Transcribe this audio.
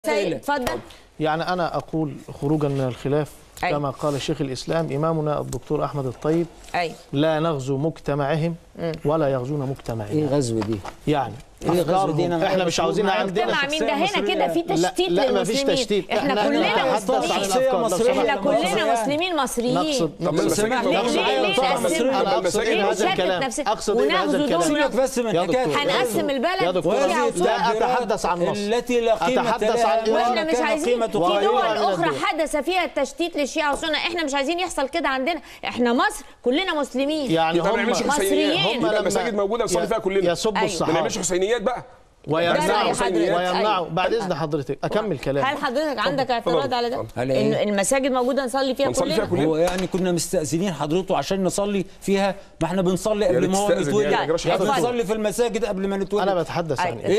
سيد اتفضل يعني أنا أقول خروجا من الخلاف أي. كما قال شيخ الإسلام إمامنا الدكتور أحمد الطيب اي لا نغزو مجتمعهم ولا يغزون ايه مجتمعنا غزو دي يعني إيه غزو دي؟ أنا أفكارهم احنا معايا مش عاوزين معايا عندنا مجتمع مين ده هنا كده في لا تشتيت لا ما فيش للمسلمين تشتيت احنا كلنا نتحدث عن مسلمين الأفكار لو مصرية. سمحت. احنا كلنا مصرية. مسلمين مصريين نقصد طب نقصد المساجد سمح- موجودة ليه- ليه- في ليه مصر. نقسم- أنا أقصد المساجد إيه ليه هذا نشتت الكلام نفسنا أقصد إيه هذا ونغزو الكلام دول سيبك بس من يا حكايه دكتور. هنقسم البلد يا دكتور. فيها وهذه وصول. لا أتحدث عن مصر التي لا قيمة أتحدث لها عن ولا واحنا مش كان عايزين قيمة في وغيرها دول من اخرى الدول. حدث فيها التشتيت للشيعة والسنة احنا مش عايزين يحصل كده عندنا احنا مصر كلنا مسلمين يعني يبقى ما هم نعملش مصريين. حسينيات هم يبقى لما المساجد موجودة نصلي ي- فيها كلنا يسبوا أيوة. ما الصحابة نعملش حسينيات بقى ده ويمنعوا رأي حضرتك. ويمنعوا أيوة. بعد اذن حضرتك اكمل كلامي هل حضرتك عندك اعتراض على ده؟ على إيه؟ ان المساجد موجودة نصلي فيها نصلي فيها كلنا كلنا هو يعني كنا مستأذنين حضرته عشان نصلي فيها ما احنا بنصلي يا قبل ريت ما هو تستأذن يتولد يعني، يا جراش احنا اتفضل. بنصلي في المساجد قبل ما نتولد انا بتحدث عن أيوة. ايه